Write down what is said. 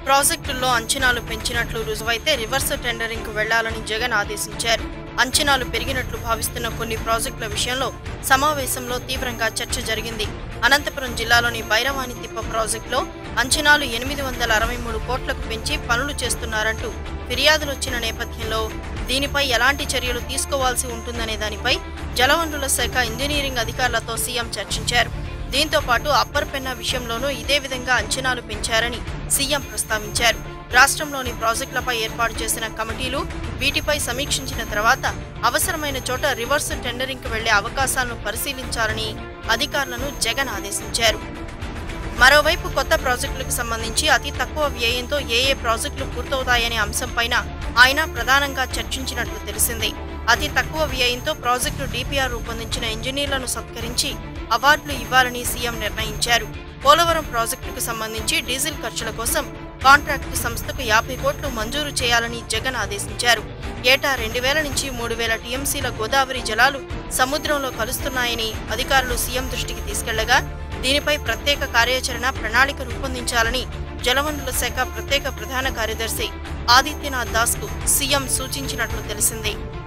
ప్రాజెక్టుల్లో అంచనాలు పెంచినట్లు రుజువైతే రివర్స్ టెండరింగ్కు వెళ్లాలని జగన్ ఆదేశించారు అంచనాలు పెరిగినట్లు భావిస్తున్న కొన్ని ప్రాజెక్టుల విషయంలో సమావేశంలో తీవ్రంగా చర్చ జరిగింది అనంతపురం జిల్లాలోని బైరవాణి తిప్ప ప్రాజెక్టులో అంచనాలు ఎనిమిది వందల అరవై మూడు కోట్లకు పెంచి పనులు చేస్తున్నారంటూ ఫిర్యాదులు వచ్చిన నేపథ్యంలో దీనిపై ఎలాంటి చర్యలు తీసుకోవాల్సి ఉంటుందనే దానిపై జలవనరుల శాఖ ఇంజనీరింగ్ అధికారులతో సీఎం చర్చించారు దీంతో పాటు అప్పర్ పెన్నా విషయంలోనూ ఇదే విధంగా అంచనాలు పెంచారని సీఎం ప్రస్తావించారు రాష్ట్రంలోని ప్రాజెక్టులపై ఏర్పాటు చేసిన కమిటీలు వీటిపై సమీక్షించిన తర్వాత అవసరమైన చోట రివర్స్ టెండరింగ్కి వెళ్లే అవకాశాలను పరిశీలించాలని అధికారులను జగన్ ఆదేశించారు మరోవైపు కొత్త ప్రాజెక్టులకు సంబంధించి అతి తక్కువ వ్యయంతో ఏ ఏ ప్రాజెక్టులు పూర్తవుతాయనే అంశంపైన ఆయన ప్రధానంగా చర్చించినట్లు తెలిసింది అతి తక్కువ వ్యయంతో ప్రాజెక్టు డిపిఆర్ రూపొందించిన ఇంజనీర్లను సత్కరించి అవార్డులు ఇవ్వాలని సీఎం నిర్ణయించారు పోలవరం ప్రాజెక్టుకు సంబంధించి డీజిల్ ఖర్చుల కోసం కాంట్రాక్టు సంస్థకు యాభై కోట్లు మంజూరు చేయాలని జగన్ ఆదేశించారు ఏటా రెండు వేల నుంచి మూడు వేల టీఎంసీల గోదావరి జలాలు సముద్రంలో కలుస్తున్నాయని అధికారులు సీఎం దృష్టికి తీసుకెళ్లగా దీనిపై ప్రత్యేక కార్యాచరణ ప్రణాళిక రూపొందించాలని జలవనరుల శాఖ ప్రత్యేక ప్రధాన కార్యదర్శి ఆదిత్యనాథ్ దాస్ కు సీఎం సూచించినట్లు తెలిసింది